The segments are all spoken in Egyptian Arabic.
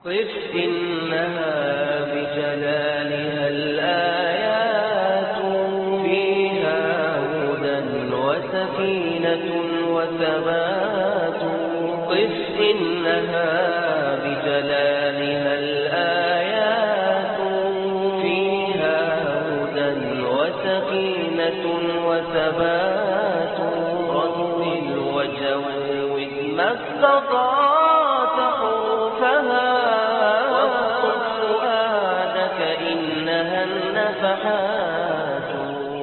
قف إنها بجلالها الآيات فيها هدى وسكينة وثبات قف إنها بجلالها الآيات فيها هدى وسكينة وثبات رتل وجود ما استطعت حروفها واصطف فؤادك إنها النفحات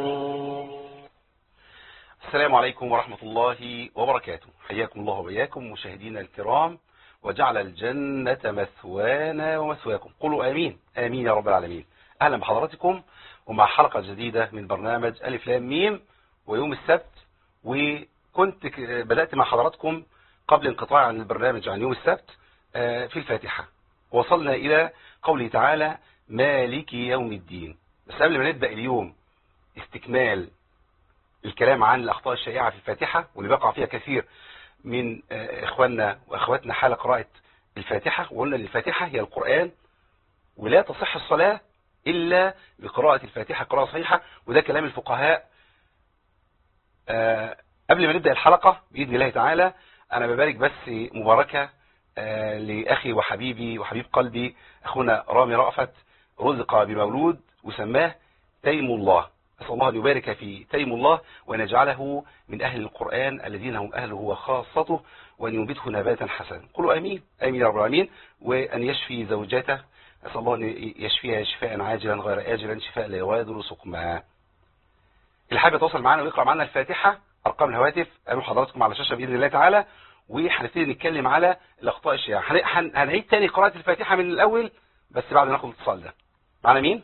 السلام عليكم ورحمة الله وبركاته حياكم الله وبياكم مشاهدينا الكرام وجعل الجنة مثوانا ومثواكم قولوا آمين آمين يا رب العالمين أهلا بحضراتكم ومع حلقة جديدة من برنامج ألف لام ميم ويوم السبت وكنت ك- بدأت مع حضراتكم قبل انقطاع عن البرنامج عن يوم السبت آه، في الفاتحة وصلنا إلى قوله تعالى مالك يوم الدين بس قبل ما نبدأ اليوم استكمال الكلام عن الأخطاء الشائعة في الفاتحة واللي بيقع فيها كثير من آه، إخواننا وأخواتنا حال قراءة الفاتحة وقلنا أن الفاتحة هي القرآن ولا تصح الصلاة إلا بقراءة الفاتحة قراءة صحيحة وده كلام الفقهاء آه، قبل ما نبدأ الحلقة بإذن الله تعالى أنا ببارك بس مباركة آه، لأخي وحبيبي وحبيب قلبي أخونا رامي رأفت رزق بمولود وسماه تيم الله أسأل الله أن يبارك في تيم الله وأن يجعله من أهل القرآن الذين هم أهله وخاصته وأن ينبته نباتا حسنا قولوا أمين أمين يا رب العالمين وأن يشفي زوجته أسأل الله أن يشفيها شفاء عاجلا غير آجلا شفاء لا يغادر سقما اللي حابب يتواصل معنا ويقرأ معنا الفاتحة أرقام الهواتف أمام حضراتكم على الشاشة بإذن الله تعالى وهنبتدي نتكلم على الأخطاء الشائعة هن- هن- هنعيد تاني قراءة الفاتحة من الأول بس بعد ما ناخد الاتصال ده معنا مين؟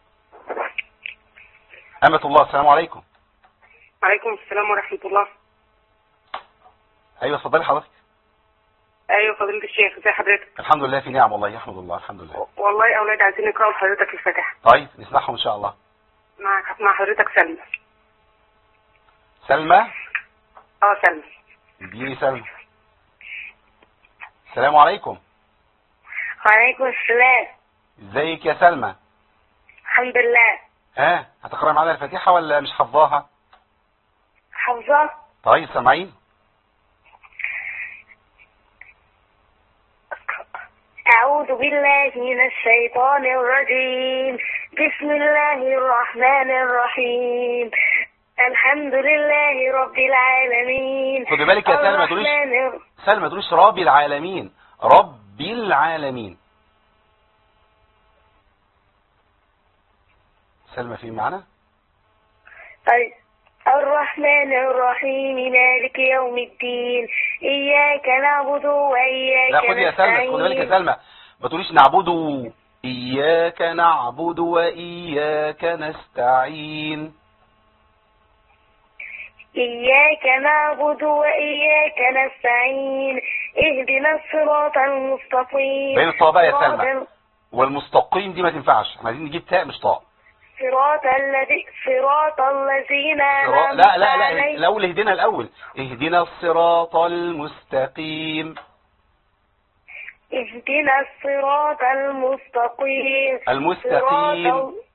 أمة الله السلام عليكم وعليكم السلام ورحمة الله أيوة اتفضلي حضرتك أيوة فضيلة الشيخ ازي حضرتك الحمد لله في نعم والله يحمد الله الحمد لله والله أولاد عايزين يقرأوا لحضرتك الفاتحة طيب نسمعهم إن شاء الله مع مع حضرتك سلمى سلمى اه سلمى اديني سلمى السلام عليكم وعليكم السلام ازيك يا سلمى الحمد لله ها هتقرأ معانا الفاتحة ولا مش حافظاها حافظة طيب سامعين أعوذ بالله من الشيطان الرجيم بسم الله الرحمن الرحيم الحمد لله رب العالمين خدي بالك يا سلمى، تقوليش- الرحمن الر- سلمى تقوليش رب العالمين رب العالمين سلمى في معنا طيب الرحمن الرحيم مالك يوم الدين إياك نعبد وإياك لا خدي يا سلمى خدي بالك يا نستعين سلمى ما تقوليش نعبد إياك نعبد وإياك نستعين إياك نعبد وإياك نستعين اهدنا الصراط المستقيم بين الطاء بقى يا صراط سلمى. ال- والمستقيم دي ما تنفعش احنا عايزين نجيب تاء مش طاء صراط الذي صراط الذين صراط- أنعمت لا لا لا عليهم الأول اهدنا الأول اهدنا الصراط المستقيم اهدنا الصراط المستقيم المستقيم. صراط ال-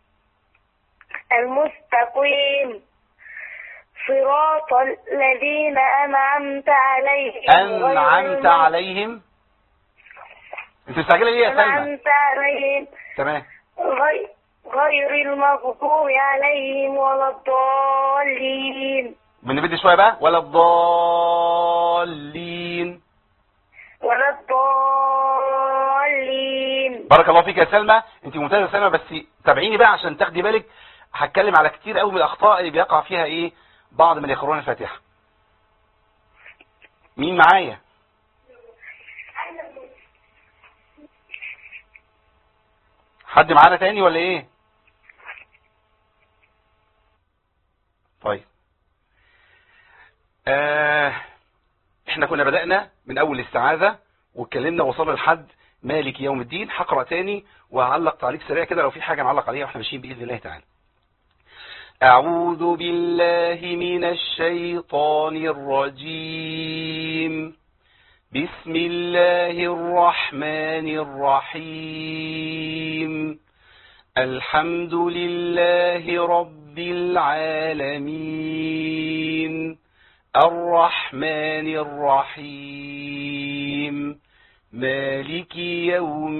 المستقيم صراط الذين أنعمت عليهم غير أنعمت المغضوب- عليهم انت مستعجلة ليه يا سلمى أنعمت عليهم تمام غير غير المغضوب عليهم ولا الضالين بنبدي شوية بقى ولا الضالين ولا الضالين بارك الله فيك يا سلمى انت ممتازة يا سلمى بس تابعيني بقى عشان تاخدي بالك هتكلم على كتير قوي من الاخطاء اللي بيقع فيها ايه بعض من يقرؤون الفاتحة مين معايا حد معانا تاني ولا ايه طيب آه احنا كنا بدأنا من اول الاستعاذة واتكلمنا وصلنا لحد مالك يوم الدين هقرا تاني وهعلق تعليق سريع كده لو في حاجة نعلق عليها واحنا ماشيين بإذن الله تعالى أعوذ بالله من الشيطان الرجيم بسم الله الرحمن الرحيم الحمد لله رب العالمين الرحمن الرحيم مالك يوم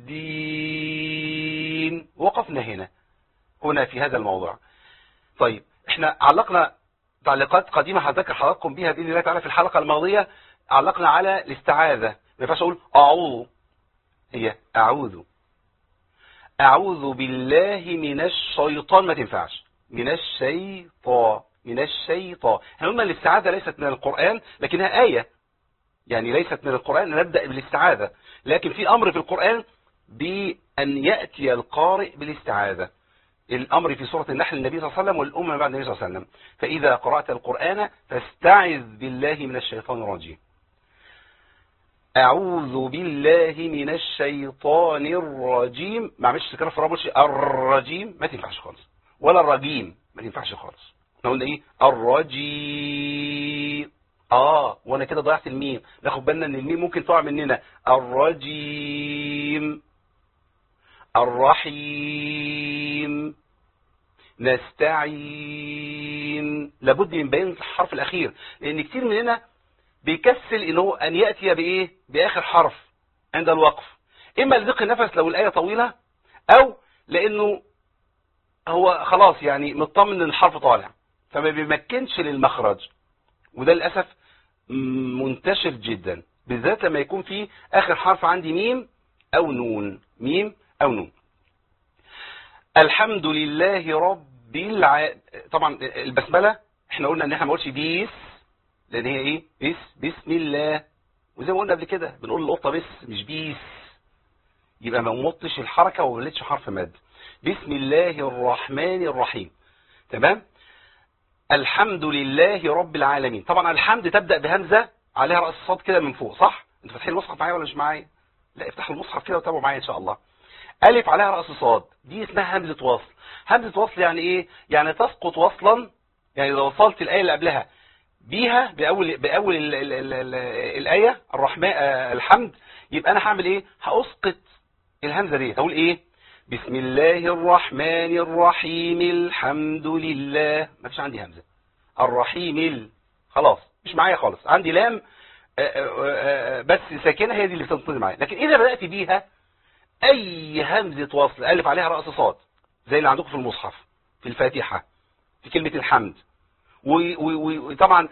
الدين وقفنا هنا هنا في هذا الموضوع طيب احنا علقنا تعليقات قديمة هذكر حضراتكم بها بإذن الله تعالى في الحلقة الماضية علقنا على الاستعاذة ما ينفعش أقول أعوذ هي أعوذ أعوذ بالله من الشيطان ما تنفعش من الشيطان من الشيطان احنا قلنا الاستعاذة ليست من القرآن لكنها آية يعني ليست من القرآن نبدأ بالاستعاذة لكن في أمر في القرآن بأن يأتي القارئ بالاستعاذة الأمر في سورة النحل النبي صلى الله عليه وسلم والأمة بعد النبي صلى الله عليه وسلم فإذا قرأت القرآن فاستعذ بالله من الشيطان الرجيم أعوذ بالله من الشيطان الرجيم ما عملش تكرار في الرابط الرجيم ما تنفعش خالص ولا الرجيم ما تنفعش خالص احنا قلنا ايه الرجيم اه وانا كده ضيعت الميم ناخد بالنا ان الميم ممكن تقع مننا الرجيم الرحيم نستعين لابد من بيان الحرف الاخير لان كتير مننا بيكسل انه ان ياتي بايه باخر حرف عند الوقف اما لضيق النفس لو الايه طويله او لانه هو خلاص يعني مطمن ان الحرف طالع فما بيمكنش للمخرج وده للاسف منتشر جدا بالذات لما يكون في اخر حرف عندي ميم او نون ميم او نون الحمد لله رب الع... طبعا البسمله احنا قلنا ان احنا ما نقولش بيس لان هي ايه بس بسم الله وزي ما قلنا قبل كده بنقول القطه بس مش بيس يبقى ما مطش الحركه وما ولدش حرف مد بسم الله الرحمن الرحيم تمام الحمد لله رب العالمين طبعا الحمد تبدا بهمزه عليها راس الصاد كده من فوق صح انتوا فاتحين المصحف معايا ولا مش معايا لا افتحوا المصحف كده وتابعوا معايا ان شاء الله الف عليها راس صاد دي اسمها همزه وصل همزه وصل يعني ايه يعني تسقط وصلا يعني لو وصلت الايه اللي قبلها بيها باول باول ال ال ال ال الايه الرحمن الحمد يبقى انا هعمل ايه هاسقط الهمزه دي هقول ايه بسم الله الرحمن الرحيم الحمد لله ما فيش عندي همزه الرحيم ال خلاص مش معايا خالص عندي لام بس ساكنه هي دي اللي بتنطق معايا لكن اذا بدات بيها اي همزه وصل الف عليها راس صاد زي اللي عندكم في المصحف في الفاتحه في كلمه الحمد وطبعا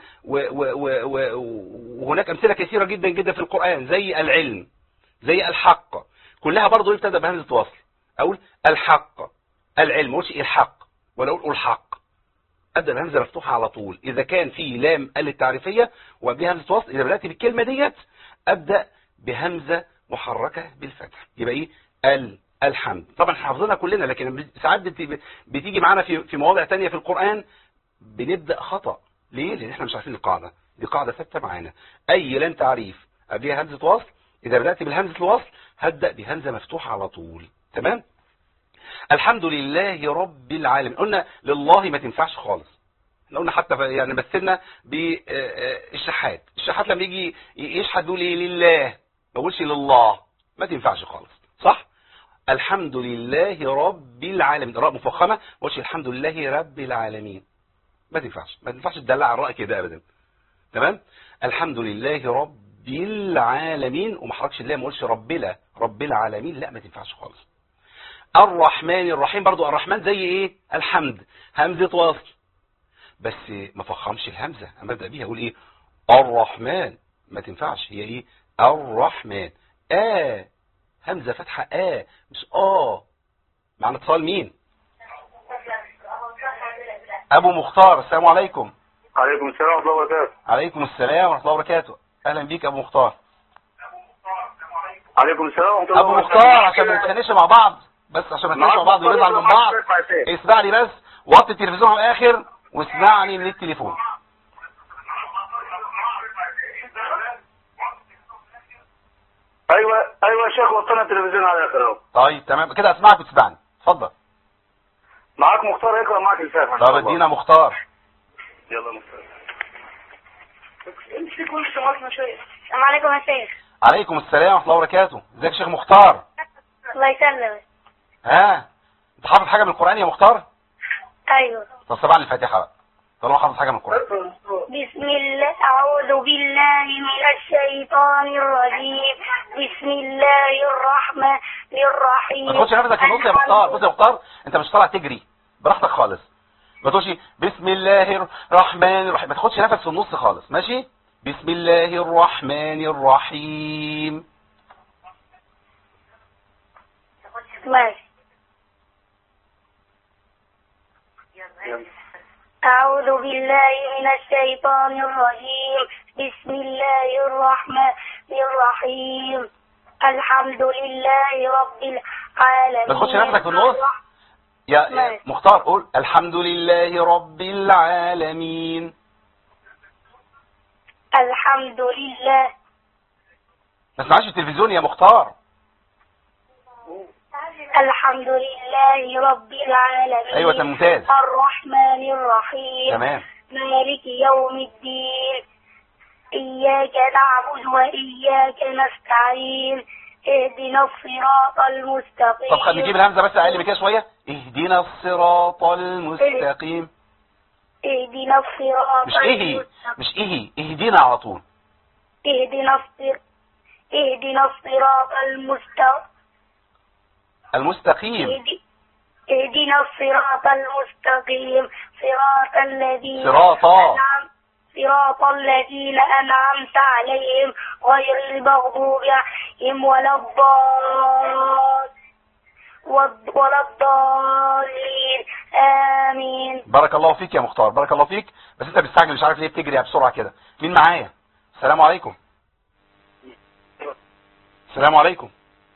وهناك امثله كثيره جدا جدا في القران زي العلم زي الحق كلها برضه يبتدى بهمزه وصل اقول الحق العلم مش الحق ولا اقول الحق ابدا الهمزه مفتوحه على طول اذا كان في لام ال التعريفيه وقبلها همزه وصل اذا بدات بالكلمه ديت ابدا بهمزه محركه بالفتح يبقى ايه ال الحمد طبعا حافظينها كلنا لكن ساعات بتيجي معانا في في مواضع تانية في القرآن بنبدأ خطأ ليه لان احنا مش عارفين القاعدة دي قاعدة ثابته معانا اي لام تعريف قبلها همزة وصل اذا بدأت بالهمزة الوصل هبدأ بهمزة مفتوحة على طول تمام الحمد لله رب العالمين قلنا لله ما تنفعش خالص احنا قلنا حتى يعني مثلنا بالشحات الشحات لما يجي يشحت بيقول ايه لله ما بقولش لله ما تنفعش خالص صح الحمد لله رب العالمين الراء مفخمه ما بقولش الحمد لله رب العالمين ما تنفعش ما تنفعش تدلع على الراء كده ابدا تمام الحمد لله رب العالمين وما حركش الله ما قولش ربنا رب العالمين لا ما تنفعش خالص الرحمن الرحيم برضو الرحمن زي ايه الحمد همزه وصل بس ما فخمش الهمزه انا ببدا بيها اقول ايه الرحمن ما تنفعش هي ايه الرحمن اه همزه فتحه اه مش اه معنا اتصال مين ابو مختار السلام عليكم عليكم السلام ورحمة الله وبركاته عليكم السلام ورحمه الله وبركاته اهلا بيك ابو مختار عليكم السلام ورحمة الله ابو وبركاته مختار عشان ما نتخانقش مع بعض بس عشان ما نتخانقش مع بعض ونزعل من بعض اسمعني بس وطي التلفزيون على الاخر واسمعني من التليفون ايوه ايوه يا شيخ وطينا التلفزيون على الاخر اهو طيب تمام كده اسمعك وتسمعني اتفضل معاك مختار اقرا معاك الفاتحه إن شاء طب الله. ادينا مختار يلا مختار امسكوا انتوا عظمة شوية السلام عليكم يا شيخ عليكم السلام ورحمه الله وبركاته ازيك يا شيخ مختار الله يسلمك ها انت حافظ حاجه من القران يا مختار ايوه طب سبع الفاتحه بقى طالما حافظ حاجه من القران بسم الله أعوذ بالله من الشيطان الرجيم بسم الله الرحمن الرحيم ما تاخدش نفسك في النص يا مختار بص يا مختار انت مش طالع تجري براحتك خالص ما تقولش بسم الله الرحمن الرحيم ما تاخدش نفس في النص خالص ماشي بسم الله الرحمن الرحيم ماشي أعوذ بالله من الشيطان الرجيم بسم الله الرحمن الرحيم الحمد لله رب العالمين ما تاخدش نفسك في النص يا, يا ماشي. مختار قول الحمد لله رب العالمين الحمد لله ما تسمعش في التلفزيون يا مختار الحمد لله رب العالمين ايوه ده ممتاز الرحمن الرحيم تمام مالك يوم الدين إياك نعبد وإياك نستعين اهدنا الصراط المستقيم طب خلينا نجيب الهمزه بس اقل من كده شويه اهدنا الصراط المستقيم اهدنا الصراط مش ايه المستقيم مش ايه اهدينا على طول اهدنا الصراط اهدنا الصراط المستقيم المستقيم اهدي- اهدنا الصراط المستقيم صراط الذين صراطا. أنعم- صراط الذين أنعمت عليهم غير المغضوب عليهم ولا الضال والض- ولا الضالين آمين بارك الله فيك يا مختار بارك الله فيك بس انت مستعجل مش عارف ليه بتجري بسرعه كده مين معايا السلام عليكم السلام عليكم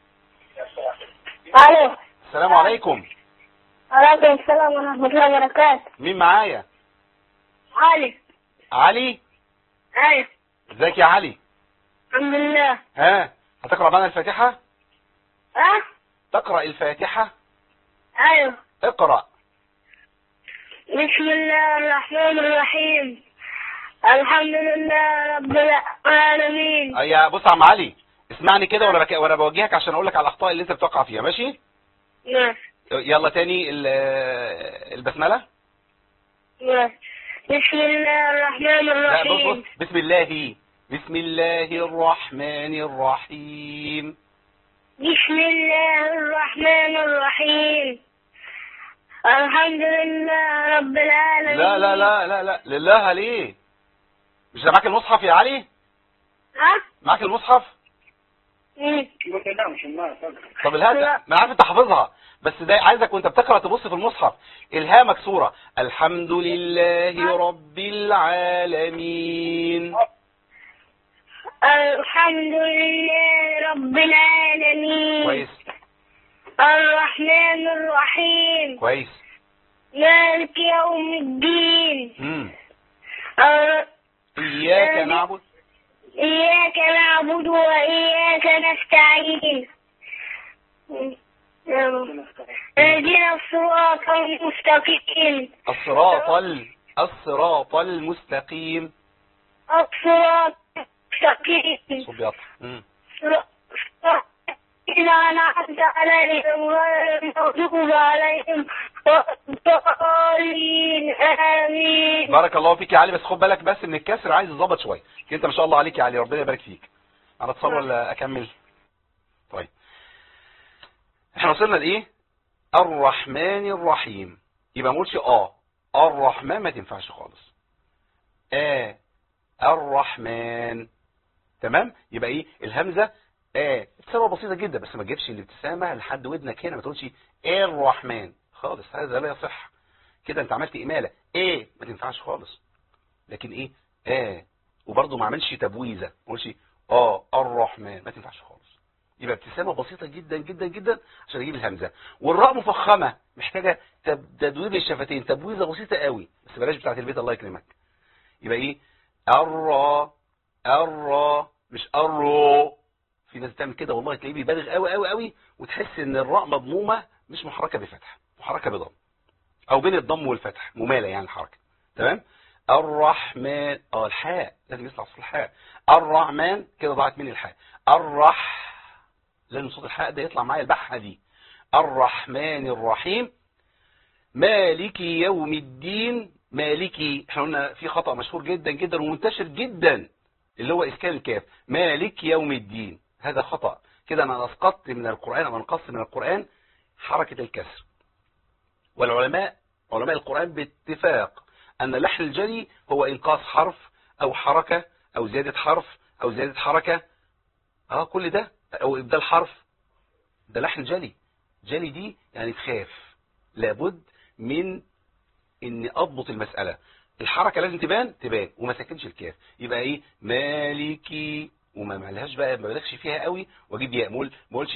ألو السلام عليكم عليكم السلام ورحمة الله وبركاته مين معايا علي علي أيوة ازيك يا علي الحمد لله ها هتقرا معانا الفاتحه أه تقرا الفاتحه أيوة اقرا بسم الله الرحمن الرحيم الحمد لله رب العالمين يا بص يا عم علي اسمعني كده وانا بك... وانا بوجهك عشان اقول لك على الاخطاء اللي انت بتقع فيها ماشي ماشي يلا تاني ال- البسمله ماشي بسم الله الرحمن لا بص بص الرحيم بسم الله بسم الله الرحمن الرحيم بسم الله الرحمن الرحيم الحمد لله رب العالمين لا لا لا لا لا لله ليه مش ده معاك المصحف يا علي ها؟ معاك المصحف مم. طب الهاء لا. ما عارف انت حافظها بس ده عايزك وانت بتقرا تبص في المصحف الهاء مكسوره الحمد لله رب العالمين الحمد لله رب العالمين كويس الرحمن الرحيم كويس مالك يوم الدين امم الر- اياك آمين. نعبد إياك نعبد وإياك نستعين اهدنا الصراط المستقيم الصراط ال... الصراط المستقيم الصراط المستقيم صوت بيقطع امم صراط الذين أنعمت عليهم غير المغضوب عليهم ولا الضالين آمين بارك الله فيك يا علي بس خد بالك بس من الكسر عايز يظبط شويه انت ما شاء الله عليك يا علي ربنا يبارك فيك انا اتصل ولا اكمل طيب احنا وصلنا لايه الرحمن الرحيم يبقى ما نقولش اه الرحمن ما تنفعش خالص اه الرحمن تمام يبقى ايه الهمزه اه ابتسامه بسيطه جدا بس ما تجيبش الابتسامه لحد ودنك هنا ما تقولش ايه الرحمن خالص هذا لا يصح كده انت عملت اماله ايه ما تنفعش خالص لكن ايه اه وبرضه ما عملش تبويزه ما قولش اه الرحمن ما تنفعش خالص يبقى ابتسامه بسيطه جدا جدا جدا عشان اجيب الهمزه والراء مفخمه محتاجه تب- تدوير الشفتين تبويزه بسيطه قوي بس بلاش بتاعت البيت الله يكرمك يبقى ايه الرا الرا مش الرو في ناس بتعمل كده والله تلاقيه بيبالغ قوي قوي قوي وتحس ان الراء مضمومه مش محركه بفتح محركه بضم او بين الضم والفتح مماله يعني الحركه تمام الرحمن اه الحاء لازم يطلع صوت الحاء الرحمن كده ضاعت مني الحاء الرح لازم صوت الحاء ده يطلع معايا البحة دي الرحمن الرحيم مالكي يوم الدين مالكي احنا قلنا في خطأ مشهور جدا جدا ومنتشر جدا اللي هو اسكان الكاف مالك يوم الدين هذا خطأ كده انا اسقطت من القرآن او انقصت من القرآن حركة الكسر والعلماء علماء القرآن باتفاق ان لحن الجري هو انقاص حرف او حركة او زيادة حرف او زيادة حركة اه كل ده او ابدال حرف ده لحن جلي جلي دي يعني تخاف لابد من اني اضبط المسألة الحركة لازم تبان تبان وما سكنش الكاف يبقى ايه مالكي وما معلهاش بقى ما بلغش فيها قوي واجيب ياء مول ما اقولش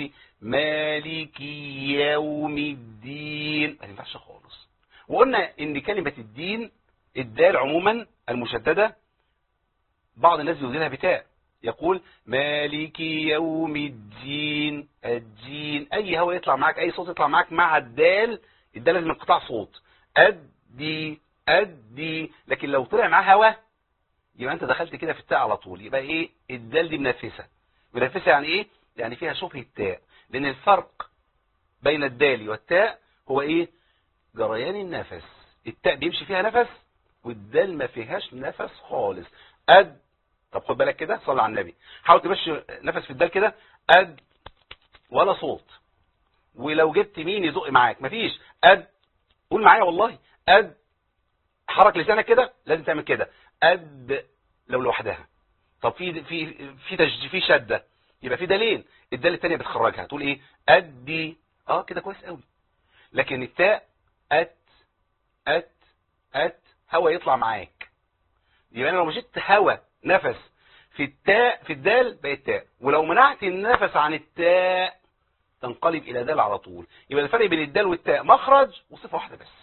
مالكي يوم الدين ما ينفعش خالص وقلنا ان كلمة الدين الدال عموما المشددة بعض الناس يوزنها بتاء يقول مالك يوم الدين الدين اي هوا يطلع معاك اي صوت يطلع معاك مع الدال الدال لازم انقطاع صوت ادي ادي لكن لو طلع معاه هوا يبقى انت دخلت كده في التاء على طول يبقى ايه الدال دي منفسه منفسه يعني ايه يعني فيها شبه التاء لان الفرق بين الدال والتاء هو ايه جريان النفس التاء بيمشي فيها نفس والدال ما فيهاش نفس خالص اد طب خد بالك كده صلي على النبي حاول تمشي نفس في الدال كده اد ولا صوت ولو جبت مين يزق معاك مفيش اد قول معايا والله اد حرك لسانك كده لازم تعمل كده اد لو لوحدها طب في في في تج... في شده يبقى في دالين الدال الثانيه بتخرجها تقول ايه ادي اه كده كويس قوي لكن التاء ات ات ات هوا يطلع معاك يبقى انا لو مشيت هوا نفس في التاء في الدال بقت تاء ولو منعت النفس عن التاء تنقلب الى دال على طول يبقى الفرق بين الدال والتاء مخرج وصفه واحده بس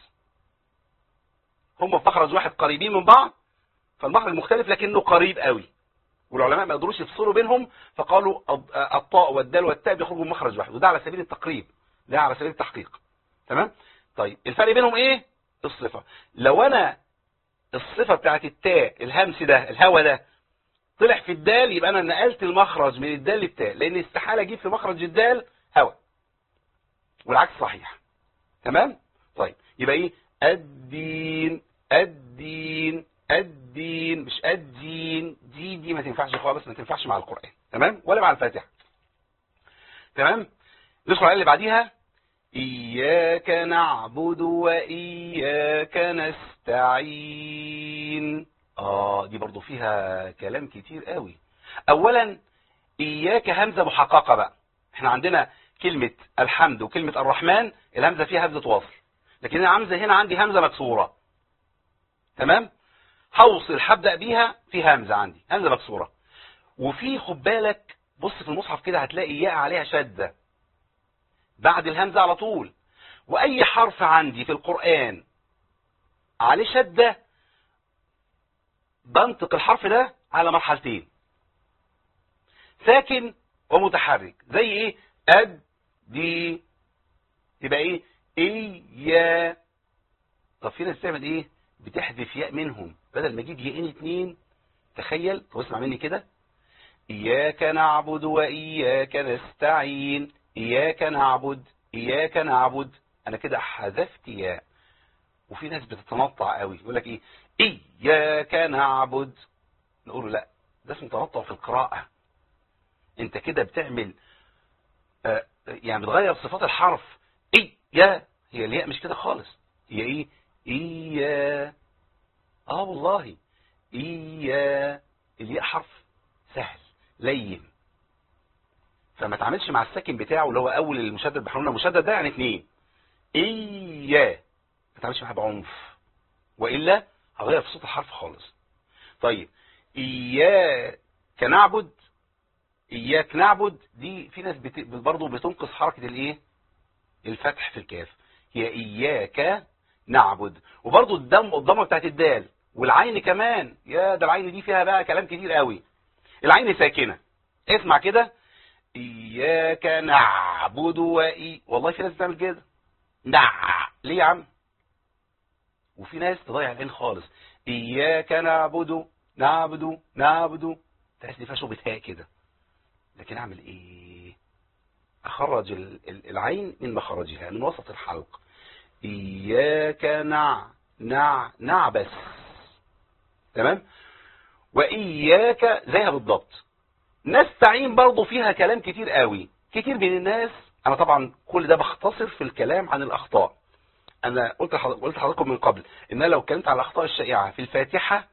هم في مخرج واحد قريبين من بعض فالمخرج مختلف لكنه قريب قوي والعلماء ما قدروش يفصلوا بينهم فقالوا الطاء والدال والتاء بيخرجوا من مخرج واحد وده على سبيل التقريب ده على سبيل التحقيق تمام طيب الفرق بينهم ايه الصفه لو انا الصفه بتاعت التاء الهمس ده الهوا ده طلع في الدال يبقى انا نقلت المخرج من الدال للتاء لان استحاله اجيب في مخرج الدال هوا والعكس صحيح تمام طيب يبقى ايه الدين الدين الدين مش الدين دي دي ما تنفعش خالص ما تنفعش مع القرآن تمام ولا مع الفاتحة تمام ندخل على اللي بعديها إياك نعبد وإياك نستعين آه دي برضو فيها كلام كتير قوي أولا إياك همزة محققة بقى احنا عندنا كلمة الحمد وكلمة الرحمن الهمزة فيها همزة وصل لكن الهمزة هنا عندي همزة مكسورة تمام هوصل هبدأ بيها في همزة عندي همزة مكسورة وفي خد بالك بص في المصحف كده هتلاقي ياء عليها شدة بعد الهمزة على طول وأي حرف عندي في القرآن عليه شدة بنطق الحرف ده على مرحلتين ساكن ومتحرك زي ايه اد دي يبقى ايه ايه طب في ناس تعمل ايه بتحذف ياء منهم بدل ما اجيب ياءين اتنين تخيل طب اسمع مني كده اياك نعبد واياك نستعين اياك نعبد اياك نعبد انا كده حذفت ياء وفي ناس بتتنطع قوي يقول لك ايه اياك نعبد نقول له لا ده اسمه تنطع في القراءه انت كده بتعمل آه يعني بتغير صفات الحرف ايه يا هي الياء مش كده خالص هي ايه ايه اه والله ايه الياء حرف سهل لين فما تعملش مع الساكن بتاعه اللي هو اول المشدد بحرونه مشدد ده يعني اتنين ايه ما تعملش معاه بعنف والا هغير في صوت الحرف خالص طيب اياك نعبد اياك نعبد دي في ناس بت... برضه بتنقص حركه الايه الفتح في الكاف هي اياك نعبد وبرضه الدم الضمه بتاعت الدال والعين كمان يا ده العين دي فيها بقى كلام كتير قوي العين ساكنه اسمع كده اياك نعبد واي والله في ناس بتعمل كده نع ليه يا عم وفي ناس تضيع العين خالص إياك نعبد نعبد نعبد تحس إن فيها شغل هاء كده لكن أعمل إيه أخرج ال- ال- العين من مخرجها من وسط الحلق إياك نع نع نعبس تمام وإياك زيها بالضبط نستعين برضو فيها كلام كتير قوي كتير من الناس أنا طبعا كل ده بختصر في الكلام عن الأخطاء أنا قلت لحض- قلت لحضراتكم من قبل إن أنا لو اتكلمت عن الأخطاء الشائعة في الفاتحة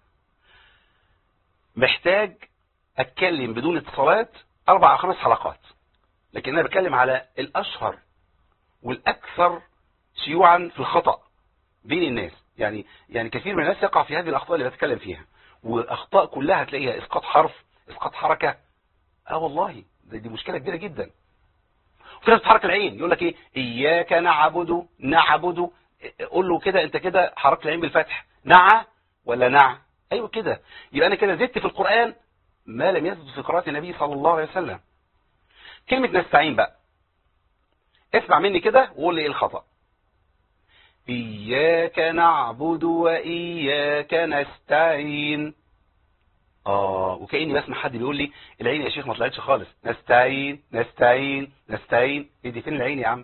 محتاج أتكلم بدون اتصالات أربع أو خمس حلقات لكن أنا بتكلم على الأشهر والأكثر شيوعا في الخطأ بين الناس يعني يعني كثير من الناس يقع في هذه الأخطاء اللي بتكلم فيها والأخطاء كلها هتلاقيها إسقاط حرف إسقاط حركة اه والله دي, دي مشكلة كبيرة جدا وفي ناس بتحرك العين يقول لك ايه اياك نعبد نعبد قول له كده انت كده حركت العين بالفتح نع ولا نع ايوه كده يبقى انا كده زدت في القرآن ما لم يزد في قراءة النبي صلى الله عليه وسلم كلمة نستعين بقى اسمع مني كده وقول لي ايه الخطأ إياك نعبد وإياك نستعين آه وكأني بسمع حد بيقول لي العين يا شيخ ما طلعتش خالص نستعين نستعين نستعين ايه دي فين العين يا عم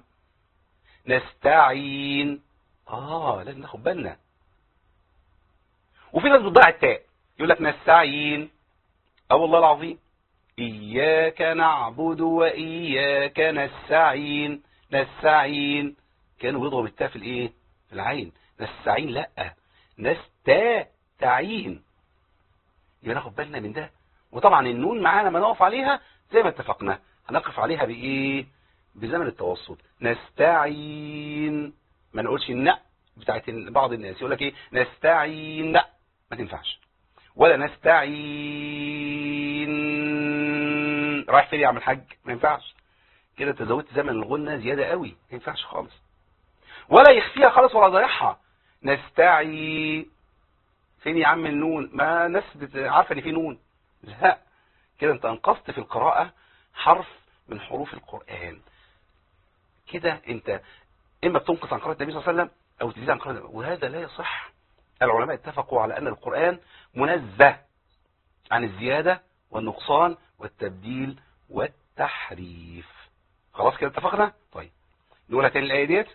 نستعين آه لازم ناخد بالنا وفي ناس بتضيع التاء يقول لك نستعين اه والله العظيم إياك نعبد وإياك نستعين نستعين كانوا بيضرب التاء في الايه في العين نستعين لا نستعين يبقى ناخد بالنا من ده وطبعا النون معانا ما نقف عليها زي ما اتفقنا هنقف عليها بايه بزمن التوسط نستعين ما نقولش النق بتاعت بعض الناس يقول لك ايه نستعين لا ما تنفعش ولا نستعين رايح فين يا عم الحاج ما ينفعش كده تزودت زمن الغنة زيادة قوي ما ينفعش خالص ولا يخفيها خالص ولا ضيعها نستعي فين يا عم النون ما ناس بت- عارفه ان في نون لا كده انت انقذت في القراءة حرف من حروف القرآن كده انت اما بتنقص عن قراءة النبي صلى الله عليه وسلم او تزيد عن قراءة وهذا لا يصح العلماء اتفقوا على ان القرآن منزه عن الزيادة والنقصان والتبديل والتحريف خلاص كده اتفقنا طيب نقولها تاني الآية ديت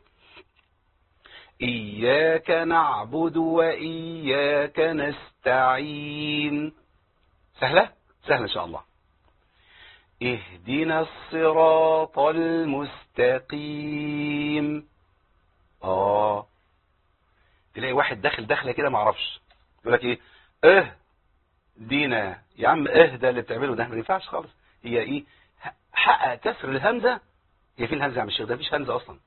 إياك نعبد وإياك نستعين سهلة سهلة إن شاء الله اهدنا الصراط المستقيم آه تلاقي واحد داخل داخله كده معرفش يقول لك ايه اه دينا يا عم اه ده اللي بتعمله ده ما ينفعش خالص هي ايه حقق كسر الهمزه هي فين الهمزه يا عم الشيخ ده مفيش همزه اصلا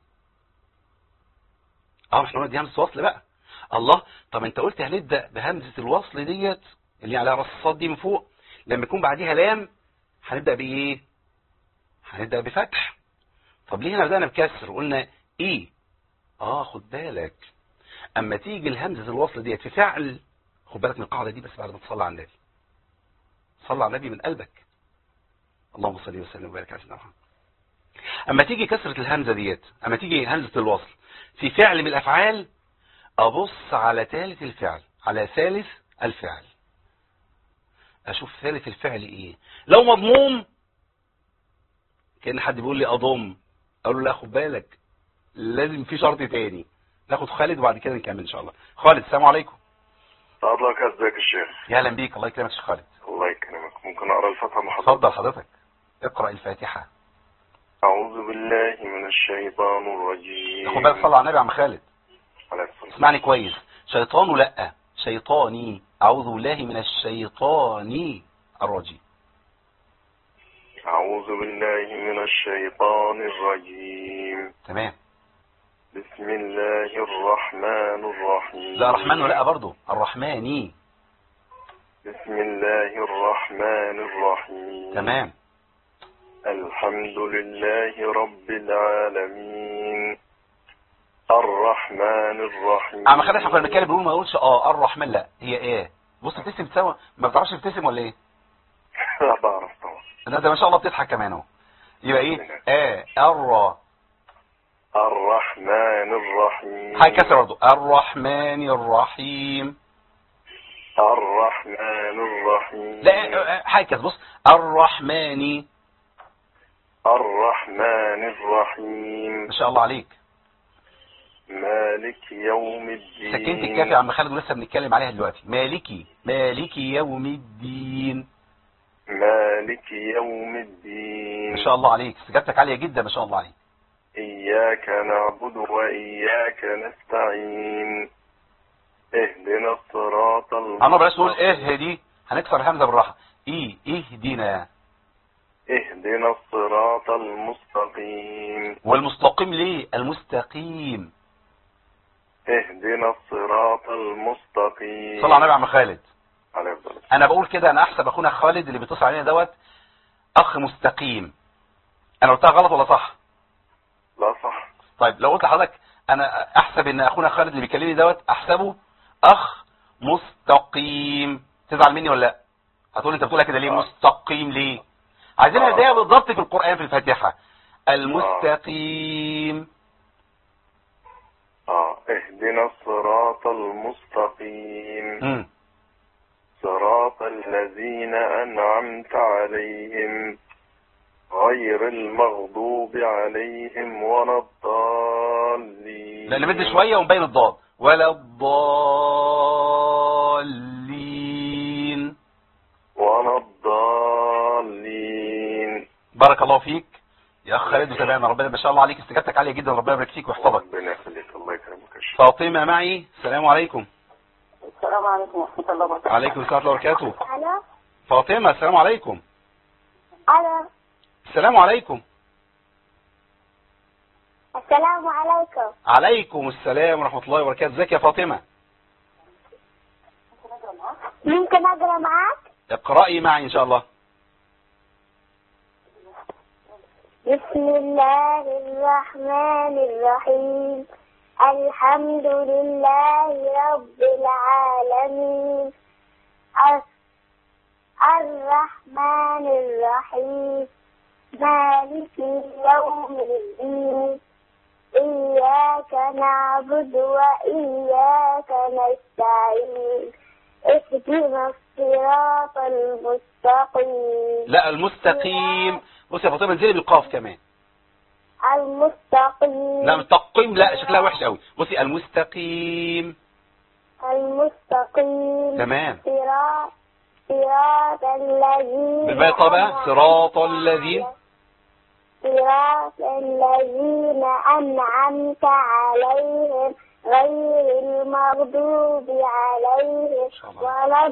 اه احنا قلنا دي همزه وصل بقى الله طب انت قلت هنبدا بهمزه الوصل ديت اللي على راس الصاد دي من فوق لما يكون بعديها لام هنبدا بايه هنبدا بفتح طب ليه هنا بدانا بكسر قلنا ايه اه خد بالك اما تيجي الهمزه الوصل ديت في فعل خد بالك من القاعده دي بس بعد ما تصلي على النبي صلي على النبي من قلبك اللهم صل وسلم وبارك على سيدنا محمد اما تيجي كسره الهمزه ديت اما تيجي همزه الوصل في فعل من الافعال ابص على ثالث الفعل على ثالث الفعل اشوف ثالث الفعل ايه لو مضموم كان حد بيقول لي اضم اقول له لا خد بالك لازم في شرط تاني ناخد خالد وبعد كده نكمل ان شاء الله خالد السلام عليكم فضلك ازيك يا شيخ يا اهلا بيك الله يكرمك يا شيخ خالد الله يكرمك ممكن اقرا الفتحه مع حضرتك اتفضل حضرتك اقرا الفاتحه اعوذ بالله من الشيطان الرجيم خد بالك صلى على النبي يا عم خالد عليه الصلاة اسمعني كويس شيطان لا شيطاني اعوذ بالله من الشيطان الرجيم أعوذ بالله من الشيطان الرجيم تمام بسم الله الرحمن الرحيم لا رحمن ولا برضه الرحماني بسم الله الرحمن الرحيم تمام الحمد لله رب العالمين الرحمن الرحيم عم خالد احنا كنا بنتكلم بنقول ما نقولش اه الرحمن لا هي ايه بص بتبتسم سوا ما بتعرفش تبتسم ولا ايه لا بعرف طبعا ده, ده ما شاء الله بتضحك كمان اهو يبقى ايه اه الر الرحمن الرحيم هاي كسر برضه الرحمن الرحيم الرحمن الرحيم لا حاجة بص الرحمن الرحمن الرحيم ما شاء الله عليك مالك يوم الدين سكنت الكاف يا عم خالد ولسه بنتكلم عليها دلوقتي مالكي مالكي يوم الدين مالك يوم الدين ما شاء الله عليك استجابتك عالية جدا ما شاء الله عليك إياك نعبد وإياك نستعين اهدنا الصراط انا بلاش نقول ايه دي هنكسر الهمزة بالراحة ايه اهدنا اهدنا الصراط المستقيم والمستقيم ليه المستقيم اهدنا الصراط المستقيم صلى على النبي يا عم خالد عليه الصلاة انا بقول كده انا احسب اخونا خالد اللي بيتصل علينا دوت اخ مستقيم انا قلتها غلط ولا صح لا صح طيب لو قلت لحضرتك انا احسب ان اخونا خالد اللي بيكلمني دوت احسبه اخ مستقيم تزعل مني ولا لا هتقول انت بتقولها كده ليه آه. مستقيم ليه عايزينها آه. زيها بالظبط في القران في الفاتحه المستقيم اه اهدنا الصراط المستقيم امم صراط الذين أنعمت عليهم غير المغضوب عليهم ولا الضالين لا نمد شويه ونبين الضاد ولا الضالين ولا الضالين بارك الله فيك يا اخ خالد وتابعنا ربنا ما شاء الله عليك استجابتك عاليه جدا ربنا يبارك فيك ويحفظك ربنا يخليك الله يكرمك يا شيخ. فاطمه معي السلام عليكم السلام عليكم ورحمة الله وبركاته عليكم السلام ورحمه الله وبركاته ألو فاطمه السلام عليكم ألو السلام عليكم السلام عليكم عليكم السلام ورحمه الله وبركاته ازيك يا فاطمه ممكن أقرأ معاك اقرأي معي ان شاء الله بسم الله الرحمن الرحيم الحمد لله رب العالمين الر- الرحمن الرحيم مالك يوم الدين إياك نعبد وإياك نستعين اهدنا الصراط المستقيم لا المستقيم بص يا فاطمه انزلي بالقاف كمان المستقيم لا مستقيم لا شكلها وحش قوي بصي المستقيم المستقيم تمام صراط صراط الذين بالباقي طبعا صراط الذين صراط الذين أنعمت عليهم غير المغضوب عليهم شاء الله. ولا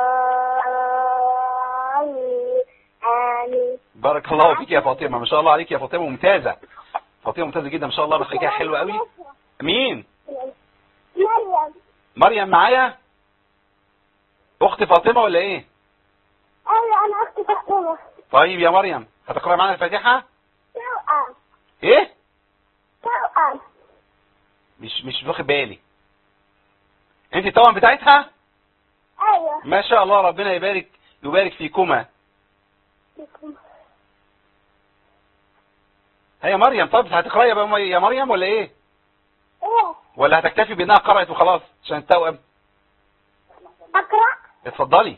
الضالين آمين بارك الله فيك يا فاطمه ما شاء الله عليك يا فاطمه ممتازه فاطمه ممتازه جدا ما شاء الله بخليكها حلوه قوي مين مريم مريم معايا اخت فاطمه ولا ايه أيوة أنا أختي فاطمة طيب يا مريم هتقرأ معانا الفاتحه توأم ايه توأم مش مش واخد بالي انت التوأم بتاعتها أيوة ما شاء الله ربنا يبارك يبارك فيكما هي مريم طب هتقرأي يا بقى- يا مريم ولا ايه إيه ولا هتكتفي بانها قرأت وخلاص عشان التوأم أقرأ اتفضلي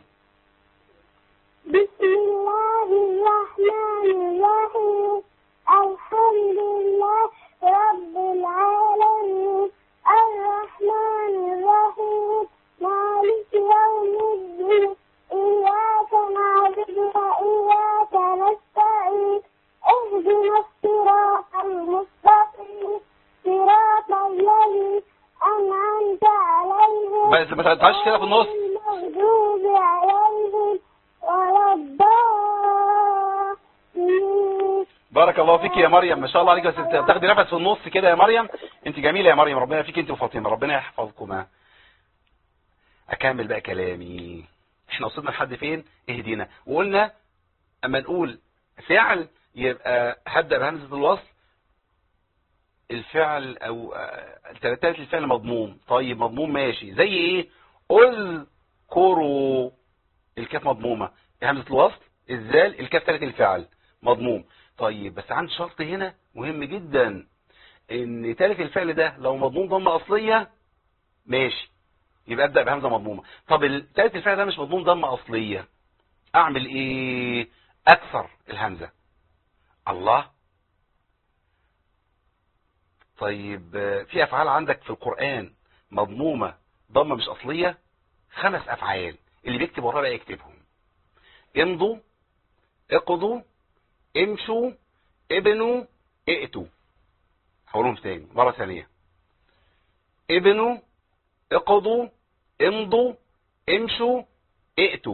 بسم الله الرحمن الرحيم الحمد لله رب العالمين الرحمن الرحيم مالك يوم الدين إياك نعبد وإياك نستعين اهدنا الصراط المستقيم صراط الذي أنعمت عليهم بس ما تقطعش كده في النص المغضوب عليهم ولا الضالين بارك الله فيك يا مريم ما شاء الله عليك بس انت بتاخدي نفس في النص كده يا مريم انت جميله يا مريم ربنا فيك انت وفاطمه ربنا يحفظكما اكمل بقى كلامي احنا وصلنا لحد فين اهدينا وقلنا اما نقول فعل يبقى هبدا بهمزه الوصل الفعل او آه، تالت الفعل مضموم طيب مضموم ماشي زي ايه اذكروا الكاف مضمومه همزه الوصل الزال الكاف تالت الفعل مضموم طيب بس عندي شرط هنا مهم جدا ان تالت الفعل ده لو مضموم ضمه اصليه ماشي يبقى ابدا بهمزه مضمومه طب الثالث الفعل ده مش مضموم ضمه اصليه اعمل ايه اكسر الهمزه الله طيب آه، في افعال عندك في القران مضمومه ضمه مش اصليه خمس افعال اللي بيكتب ورايا بقى يكتبهم امضوا اقضوا امشوا ابنوا ائتوا هقولهم تاني مرة ثانية ابنوا اقضوا امضوا امشوا ائتوا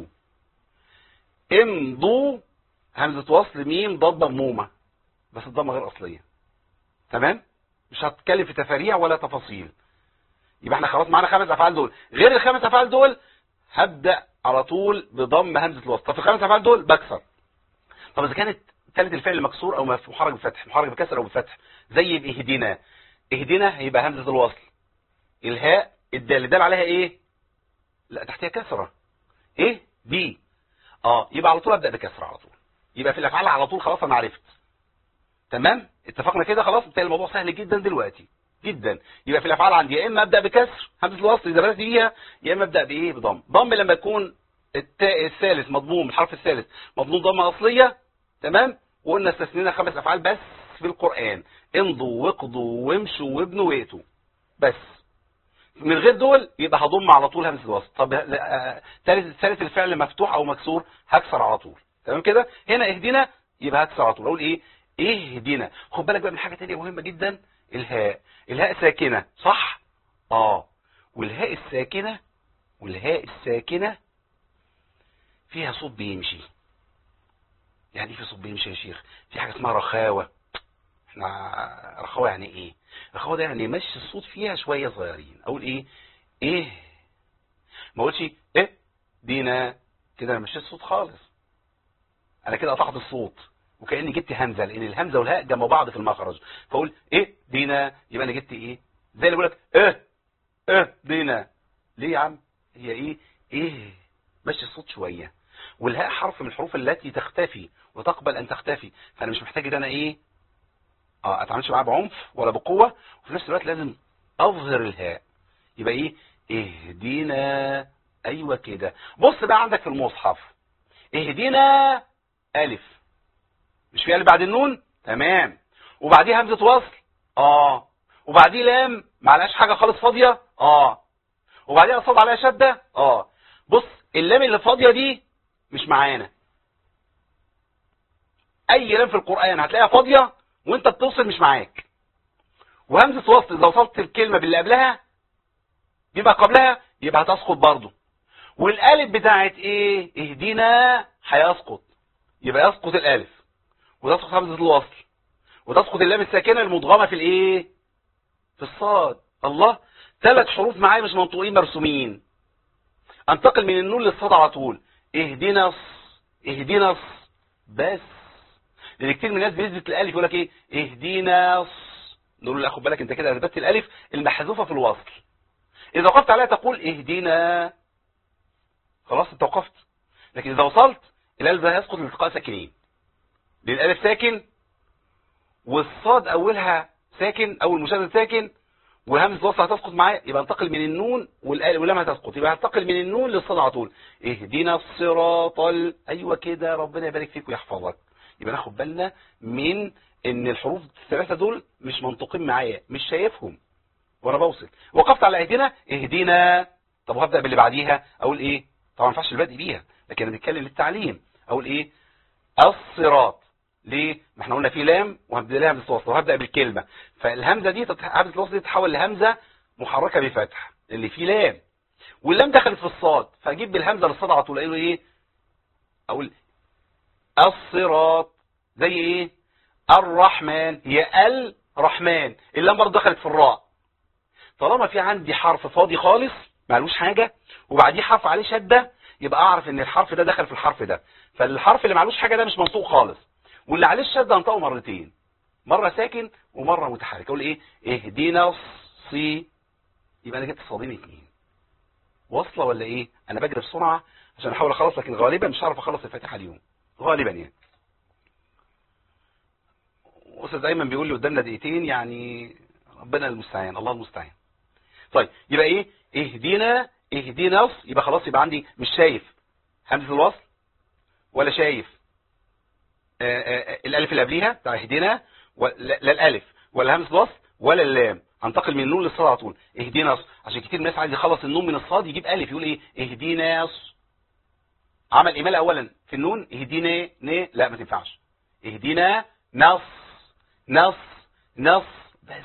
امضوا همزة وصل ميم ضاد مضمومة بس الضمة غير أصلية تمام مش هتكلم في تفاريع ولا تفاصيل يبقى احنا خلاص معانا خمس افعال دول غير الخمس افعال دول هبدأ على طول بضم همزة الوصل طب في الخمس افعال دول بكسر طب اذا كانت ثالث الفعل مكسور او مف- محرك بفتح محرك بكسر او بفتح زي باهدنا اهدنا هيبقى همزة الوصل الهاء الدال الدال عليها ايه لا تحتها كسرة ايه دي اه يبقى على طول ابدا بكسرة على طول يبقى في الافعال على طول خلاص انا عرفت تمام اتفقنا كده خلاص بالتالي الموضوع سهل جدا دلوقتي جدا يبقى في الافعال عندي يا اما ابدا بكسر همزه الوصل اذا بدات بيها يا اما ابدا بايه بضم ضم لما يكون التاء الثالث مضموم الحرف الثالث مضموم ضمه اصليه تمام وقلنا استثنينا خمس افعال بس في القران امضوا واقضوا وامشوا وابنوا وائتوا بس من غير دول يبقى هضم على طول همزه الوصل طب آه، ثالث ثالث الفعل مفتوح او مكسور هكسر على طول تمام كده هنا اهدنا يبقى هكسر على طول اقول ايه اهدنا خد بالك بقى من حاجه تانية مهمه جدا الهاء الهاء ساكنه صح اه والهاء الساكنه والهاء الساكنه فيها صوت بيمشي يعني إيه في صوت بيمشي يا شيخ في حاجه اسمها رخاوه احنا رخاوه يعني ايه رخاوه ده يعني مشي الصوت فيها شويه صغيرين اقول ايه ايه ما اقولش ايه دينا كده انا مشيت الصوت خالص انا كده قطعت الصوت وكاني جبت همزه لان الهمزه والهاء جنب بعض في المخرج فاقول ايه دينا يبقى انا جبت ايه زي اللي بيقول لك ايه ايه دينا ليه يا عم هي ايه ايه مشي الصوت شويه والهاء حرف من الحروف التي تختفي وتقبل ان تختفي فانا مش محتاج ان انا ايه اه اتعاملش معاها بعنف ولا بقوه وفي نفس الوقت لازم اظهر الهاء يبقى ايه اهدينا ايوه كده بص بقى عندك في المصحف اهدينا الف مش في الف بعد النون تمام وبعديه همزه وصل اه وبعديه لام معلهاش حاجه خالص فاضيه اه وبعديها صاد عليها شده اه بص اللام اللي فاضيه دي مش معانا اي لام في القران هتلاقيها فاضيه وانت بتوصل مش معاك وهمزه وصل اذا وصلت الكلمه باللي قبلها يبقى قبلها يبقى هتسقط برضه والالف بتاعت ايه اهدينا هيسقط يبقى يسقط الالف وتسقط همزه الوصل وتسقط اللام الساكنه المدغمه في الايه في الصاد الله ثلاث حروف معايا مش منطوقين مرسومين انتقل من النون للصاد على طول اهدنا الص- اهدنا الص- بس لان كتير من الناس بيثبت الالف يقول لك ايه اهدينا الص- نقول له لا خد بالك انت كده اثبتت الالف المحذوفه في الوصل اذا وقفت عليها تقول اهدنا خلاص انت وقفت لكن اذا وصلت الالف ده هيسقط لالتقاء ساكنين لان الالف ساكن والصاد اولها ساكن اول مشدد ساكن وهمزه الوصل هتسقط معاه يبقى انتقل من النون والال واللام هتسقط يبقى هنتقل من النون للصاد على طول اهدنا الصراط ال... ايوه كده ربنا يبارك فيك ويحفظك يبقى ناخد بالنا من ان الحروف الثلاثه دول مش منطقين معايا مش شايفهم وانا بوصل وقفت على اهدنا اهدنا طب وهبدا باللي بعديها اقول ايه طبعا ما ينفعش البدء بيها لكن انا بتكلم للتعليم اقول ايه الصراط ليه ما احنا قلنا في لام وهبدا لها همزه وصل وهبدا بالكلمه فالهمزه دي تت- همزه الوصل دي تتحول لهمزه محركه بفتح اللي فيه لام واللام دخلت في الصاد فاجيب بالهمزه للصاد على طول اقول ايه اقول الصراط زي ايه الرحمن هي الرحمن اللام برضه دخلت في الراء طالما في عندي حرف فاضي خالص معلوش حاجة وبعديه حرف عليه شدة يبقى اعرف ان الحرف ده دخل في الحرف ده فالحرف اللي معلوش حاجة ده مش منطوق خالص واللي عليه الشدة انطقه مرتين مرة ساكن ومرة متحرك اقول ايه اهدينا الصي يبقى انا جبت صادين اتنين واصلة ولا ايه انا بجري بسرعة عشان احاول اخلص لكن غالبا مش هعرف اخلص الفاتحة اليوم غالبا يعني استاذ ايمن بيقول لي قدامنا دقيقتين يعني ربنا المستعان الله المستعان طيب يبقى ايه اهدينا اهدنا الص- يبقى خلاص يبقى عندي مش شايف همزة الوصل ولا شايف آه، آه، آه، الالف اللي قبليها بتاع اهدنا ولا- لا الالف ولا همزة الوصل ولا اللام انتقل من النون للصاد على طول اهدنا الص- عشان كتير ناس عايز يخلص النون من الصاد يجيب الف يقول ايه اهدنا الص. عمل إمالة أولا في النون اهدينا ن لا ما تنفعش اهدينا نص نص نص بس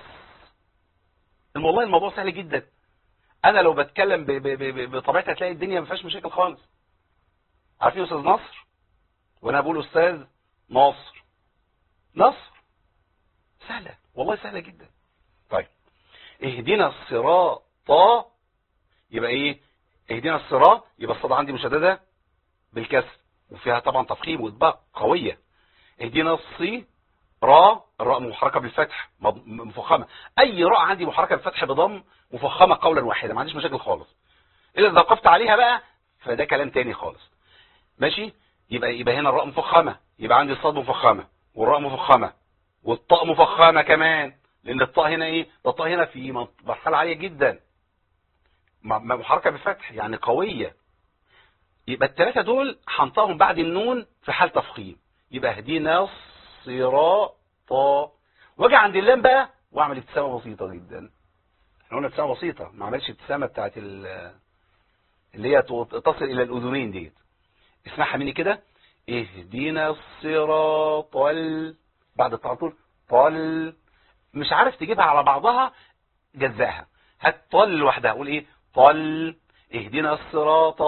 والله الموضوع سهل جدا أنا لو بتكلم ب- ب- ب- بطبيعتي هتلاقي الدنيا ما فيهاش مشاكل خالص عارفين أستاذ نصر وأنا بقول أستاذ ناصر نصر سهلة والله سهلة جدا طيب اهدنا الصراط يبقى ايه اهدنا الصراط يبقى الصاد عندي مشدده بالكسر وفيها طبعا تفخيم واطباق قويه اهدنا الصي را الراء محركه بالفتح مض- مفخمه اي راء عندي محركه بالفتح بضم مفخمه قولا واحدا ما عنديش مشاكل خالص اذا توقفت عليها بقى فده كلام تاني خالص ماشي يبقى يبقى هنا الراء مفخمه يبقى عندي الصاد مفخمه والراء مفخمه والطاء مفخمه كمان لان الطاء هنا ايه ده الطاء هنا في منط- مرحله عاليه جدا م- م- محركه بالفتح يعني قويه يبقى الثلاثه دول هنطقهم بعد النون في حال تفخيم يبقى اهدينا الصراط واجي عند اللام بقى واعمل ابتسامه بسيطه جدا احنا قلنا ابتسامه بسيطه ما عملش ابتسامه بتاعت ال- اللي هي تو- تصل الى الاذنين ديت اسمعها مني كده اهدينا الصراط ال بعد الطاء على طول طل مش عارف تجيبها على بعضها جزاها هات طل لوحدها قول ايه طل اهدنا الصراط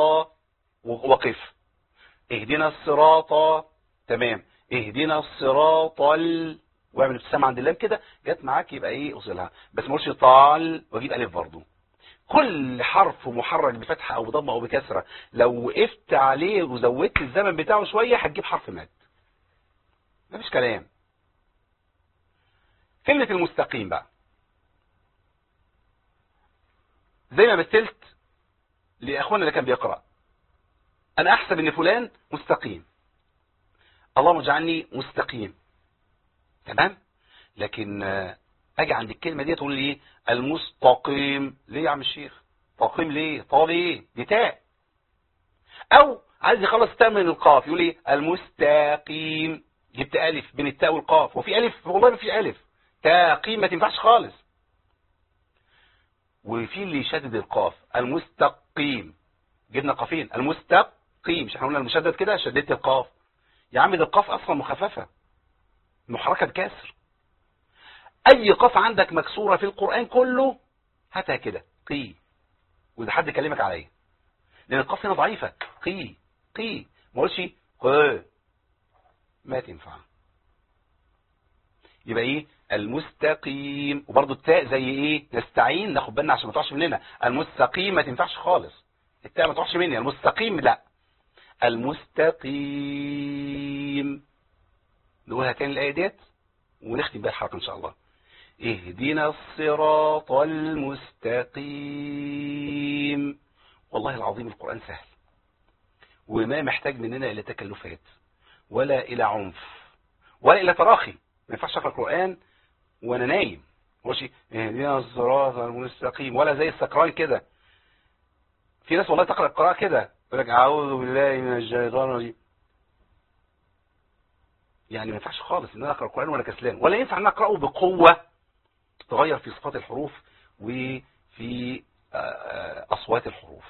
وقف اهدنا الصراط تمام اهدنا الصراط ال واعمل ابتسامه عند اللام كده جت معاك يبقى ايه اوصلها بس ما اقولش طال واجيب الف برضه كل حرف محرك بفتحه او بضمه او بكسره لو وقفت عليه وزودت الزمن بتاعه شويه هتجيب حرف مد مفيش كلام كلمه المستقيم بقى زي ما مثلت لاخونا اللي كان بيقرا انا احسب ان فلان مستقيم اللهم اجعلني مستقيم تمام لكن آه، اجي عند الكلمه دي تقول لي ايه المستقيم ليه يا عم الشيخ تقيم ليه طال ايه دي تاء او عايز يخلص تاء من القاف يقول ايه المستقيم جبت الف بين التاء والقاف وفي الف والله ما في الف تقيم ما تنفعش خالص وفي اللي يشدد القاف المستقيم جبنا قافين المستقيم مش احنا قلنا المشدد كده شددت القاف يا عم ده القاف اصلا مخففه محركه بكسر اي قاف عندك مكسوره في القران كله هاتها كده قي وده حد كلمك عليا لان القاف هنا ضعيفه قي قي ما اقولش ق ما تنفع يبقى ايه المستقيم وبرضه التاء زي ايه نستعين ناخد بالنا عشان ما تقعش مننا المستقيم ما تنفعش خالص التاء ما تقعش مني المستقيم لا المستقيم نقولها تاني الايه ديت ونختم بيها الحلقه ان شاء الله اهدنا الصراط المستقيم والله العظيم القرآن سهل وما محتاج مننا إلى تكلفات ولا إلى عنف ولا إلى تراخي ما ينفعش أقرأ القرآن وأنا نايم ماشي اهدنا الصراط المستقيم ولا زي السكران كده في ناس والله تقرأ القراءة كده يقول لك أعوذ بالله من الشيطان الرجيم يعني ما ينفعش خالص ان انا اقرا القران وانا كسلان ولا ينفع ان أنا اقراه بقوه تغير في صفات الحروف وفي آه، آه، اصوات الحروف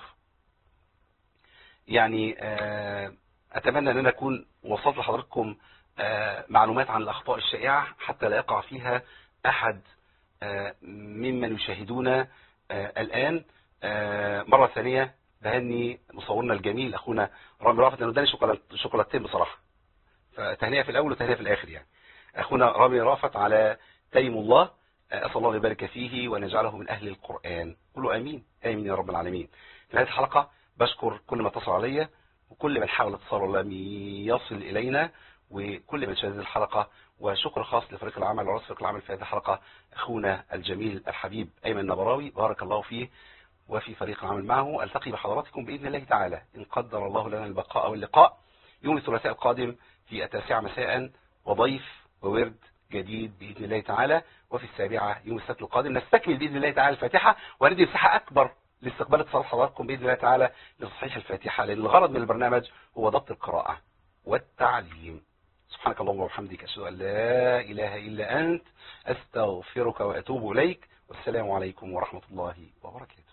يعني آه، اتمنى ان انا اكون وصلت لحضراتكم آه، معلومات عن الاخطاء الشائعه حتى لا يقع فيها احد آه، ممن يشاهدونا آه، الان آه، مره ثانيه بهني مصورنا الجميل اخونا رامي رافت لانه اداني شوكولات- شوكولاتتين بصراحه فتهنئه في الاول وتهنئه في الاخر يعني اخونا رامي رافت على تيم الله اسال الله ان يبارك فيه وان يجعله من اهل القران قولوا امين امين يا رب العالمين في هذه الحلقه بشكر كل ما اتصل عليا وكل من حاول اتصال ولم يصل الينا وكل من شاهد الحلقه وشكر خاص لفريق العمل ورئيس فريق العمل في هذه الحلقه اخونا الجميل الحبيب ايمن النبراوي بارك الله فيه وفي فريق العمل معه التقي بحضراتكم باذن الله تعالى ان قدر الله لنا البقاء واللقاء يوم الثلاثاء القادم في التاسعة مساء وضيف وورد جديد بإذن الله تعالى وفي السابعة يوم السبت القادم نستكمل بإذن الله تعالى الفاتحة وندي مساحة أكبر لاستقبال اتصال حضراتكم بإذن الله تعالى لتصحيح الفاتحة لأن الغرض من البرنامج هو ضبط القراءة والتعليم سبحانك اللهم وبحمدك أشهد أن لا إله إلا أنت أستغفرك وأتوب إليك والسلام عليكم ورحمة الله وبركاته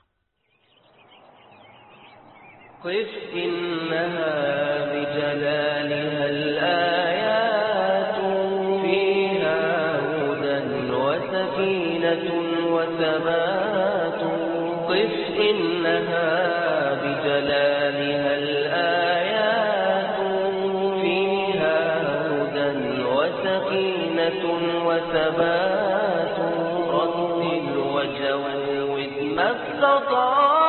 قف إنها بجلالها الآيات فيها هدى وسكينة وثبات قف إنها بجلالها الآيات فيها هدى وسكينة وثبات رتل وجود ما استطعت